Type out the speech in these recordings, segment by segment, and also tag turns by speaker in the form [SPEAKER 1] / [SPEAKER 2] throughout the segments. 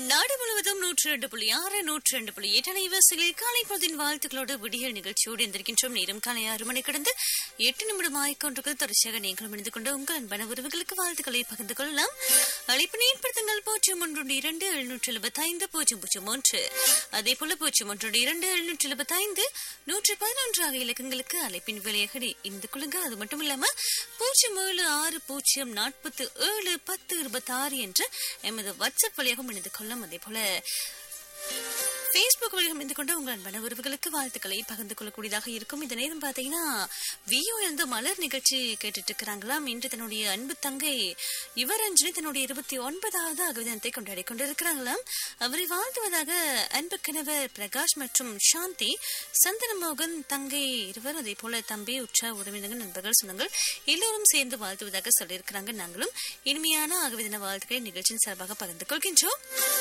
[SPEAKER 1] நாடு முழுவதும் நூற்றி ரெண்டு புள்ளி ஆறு நூற்றி ரெண்டு புள்ளி எட்டு அலைவரிசைகளில் காலை பொழுதின் வாழ்த்துக்களோடு விடியல் நிகழ்ச்சியோடு இருந்திருக்கின்றோம் நேரம் காலை ஆறு மணி கடந்து எட்டு நிமிடம் ஆய்கொண்டிருக்கிறது தொடர்ச்சியாக நீங்கள் இணைந்து கொண்டு உங்கள் அன்பான உறவுகளுக்கு வாழ்த்துக்களை பகிர்ந்து கொள்ளலாம் அழைப்பினை ஏற்படுத்துங்கள் பூஜ்ஜியம் ஒன்று இரண்டு எழுநூற்றி எழுபத்தி ஐந்து பூஜ்ஜியம் பூஜ்ஜியம் ஒன்று அதே போல பூஜ்ஜியம் ஒன்று இரண்டு எழுநூற்றி எழுபத்தி ஐந்து நூற்றி பதினொன்று ஆகிய இலக்கங்களுக்கு அழைப்பின் விலையாக இருந்து கொள்ளுங்க அது மட்டும் இல்லாம பூஜ்ஜியம் ஏழு ஆறு பூஜ்ஜியம் நாற்பத்தி ஏழு பத்து இருபத்தி ஆறு என்று எமது வாட்ஸ்அப் வழியாக இணைந்து கொள்ளும் அதே போல பேஸ்புக் வழியாக இணைந்து கொண்டு உங்கள் அன்பான உறவுகளுக்கு வாழ்த்துக்களை பகிர்ந்து கொள்ளக்கூடியதாக இருக்கும் இந்த நேரம் பார்த்தீங்கன்னா வியோ இருந்து மலர் நிகழ்ச்சி கேட்டுட்டு இருக்கிறாங்களாம் இன்று தன்னுடைய அன்பு தங்கை யுவரஞ்சனி தன்னுடைய இருபத்தி ஒன்பதாவது அகவிதனத்தை கொண்டாடி கொண்டிருக்கிறாங்களாம் அவரை வாழ்த்துவதாக அன்பு கணவர் பிரகாஷ் மற்றும் சாந்தி சந்தனமோகன் தங்கை இருவர் அதே போல தம்பி உற்சா உறவினர்கள் நண்பர்கள் சொந்தங்கள் எல்லோரும் சேர்ந்து வாழ்த்துவதாக சொல்லியிருக்கிறாங்க நாங்களும் இனிமையான அகவிதன வாழ்த்துக்களை நிகழ்ச்சியின் சார்பாக பகிர்ந்து கொள்கின்றோம்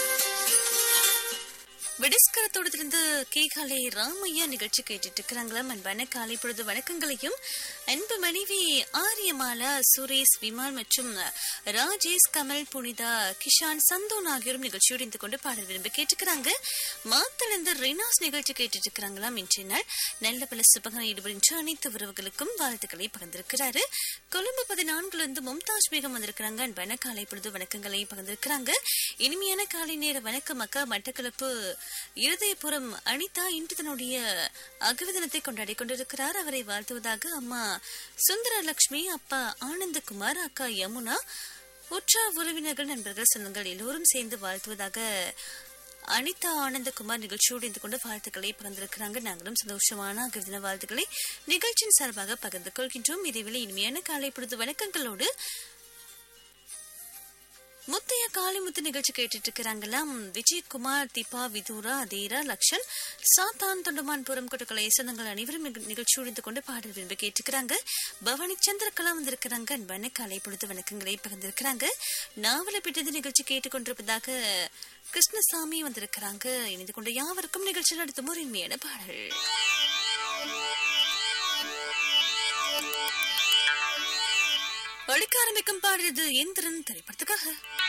[SPEAKER 1] விடிஸ்கரத்தோடு இருந்து கேகாலை ராமையா நிகழ்ச்சி கேட்டுட்டு இருக்கிறாங்களாம் அன்பான காலை பொழுது வணக்கங்களையும் அன்பு மனைவி ஆரியமாலா சுரேஷ் விமால் மற்றும் ராஜேஷ் கமல் புனிதா கிஷான் சந்தோன் ஆகியோரும் நிகழ்ச்சியோடு இருந்து கொண்டு பாடல் விரும்பி கேட்டுக்கிறாங்க மாத்திலிருந்து ரினாஸ் நிகழ்ச்சி கேட்டுட்டு இருக்கிறாங்களாம் இன்றைய நாள் நல்ல பல சுபகன ஈடுபடுகின்ற அனைத்து உறவுகளுக்கும் வாழ்த்துக்களை பகிர்ந்திருக்கிறாரு கொழும்பு பதினான்குல இருந்து மும்தாஜ் பேகம் வந்திருக்கிறாங்க அன்பான காலை பொழுது வணக்கங்களை பகிர்ந்திருக்கிறாங்க இனிமையான காலை நேர வணக்கம் அக்கா மட்டக்களப்பு இருதயபுரம் அனிதா இன்று தன்னுடைய அகவிதனத்தை கொண்டாடி கொண்டிருக்கிறார் அவரை வாழ்த்துவதாக அம்மா சுந்தரலட்சுமி அப்பா ஆனந்தகுமார் அக்கா யமுனா உற்றா உறவினர்கள் நண்பர்கள் சொந்தங்கள் எல்லோரும் சேர்ந்து வாழ்த்துவதாக அனிதா ஆனந்தகுமார் நிகழ்ச்சியோடு இருந்து கொண்டு வாழ்த்துக்களை பகிர்ந்திருக்கிறாங்க நாங்களும் சந்தோஷமான அகவிதன வாழ்த்துக்களை நிகழ்ச்சியின் சார்பாக பகிர்ந்து கொள்கின்றோம் இதேவேளை இனிமையான காலை பொழுது வணக்கங்களோடு முத்தைய காளிமுத்து நிகழ்ச்சி கேட்டுட்டு இருக்கிறாங்களாம் விஜயகுமார் தீபா விதூரா அதேரா லக்ஷன் சாத்தான் தொண்டமான்புரம் கொட்டுக்கலை சொந்தங்கள் அனைவரும் நிகழ்ச்சி உழிந்து கொண்டு பாடல் விரும்பி கேட்டுக்கிறாங்க பவானி சந்திரகலா வந்திருக்கிறாங்க அன்பான காலை பொழுது வணக்கங்களை பகிர்ந்திருக்கிறாங்க நாவல பிட்டது நிகழ்ச்சி கேட்டுக்கொண்டிருப்பதாக கிருஷ்ணசாமி வந்திருக்கிறாங்க இணைந்து கொண்டு யாவருக்கும் நிகழ்ச்சியில் அடுத்த ஒரு இனிமையான பாடல் ஒழிக்க ஆரம்பிக்கும் பாடுறது எந்திரன் திரைப்படத்துக்காக